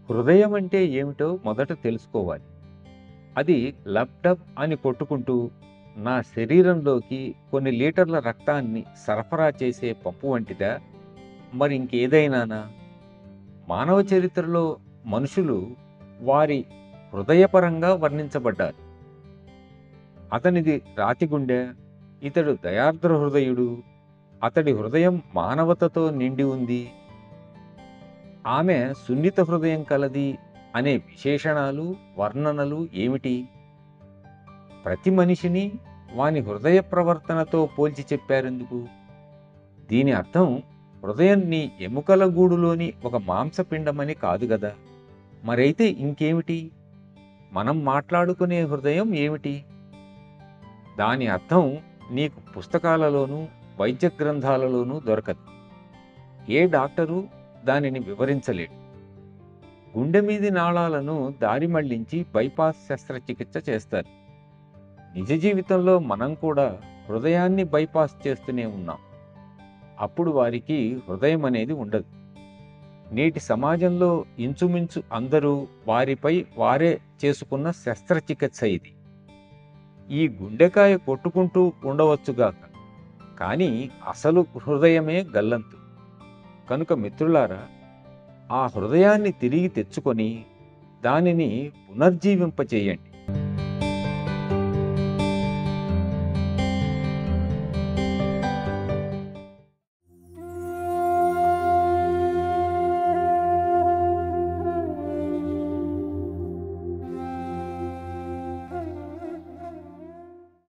హృదయం అంటే ఏమిటో మొదట తెలుసుకోవాలి అది లబ్డబ్ అని కొట్టుకుంటూ నా శరీరంలోకి కొన్ని లీటర్ల రక్తాన్ని సరఫరా చేసే పంపు వంటిదా మరి ఇంకేదైనానా మానవ చరిత్రలో మనుషులు వారి హృదయపరంగా వర్ణించబడ్డారు అతనిది రాతి గుండె ఇతడు దయార్ద్ర హృదయుడు అతడి హృదయం మానవతతో నిండి ఉంది ఆమె సున్నిత హృదయం కలది అనే విశేషణాలు వర్ణనలు ఏమిటి ప్రతి మనిషిని వాని హృదయ ప్రవర్తనతో పోల్చి చెప్పారెందుకు దీని అర్థం హృదయం నీ ఎముకల గూడులోని ఒక మాంసపిండమని కాదు గదా మరైతే ఇంకేమిటి మనం మాట్లాడుకునే హృదయం ఏమిటి దాని అర్థం నీకు పుస్తకాలలోనూ వైద్య గ్రంథాలలోనూ దొరకదు ఏ డాక్టరు దానిని వివరించలేడు గుండె మీది నాళాలను దారి మళ్లించి బైపాస్ శస్త్రచికిత్స చేస్తారు నిజ జీవితంలో మనం కూడా హృదయాన్ని బైపాస్ చేస్తూనే ఉన్నాం అప్పుడు వారికి హృదయం అనేది ఉండదు నేటి సమాజంలో ఇంచుమించు అందరూ వారిపై వారే చేసుకున్న శస్త్రచికిత్స ఇది ఈ గుండెకాయ కొట్టుకుంటూ ఉండవచ్చుగాక కానీ అసలు హృదయమే గల్లంతు కనుక మిత్రులారా ఆ హృదయాన్ని తిరిగి తెచ్చుకొని దానిని పునర్జీవింపచేయండి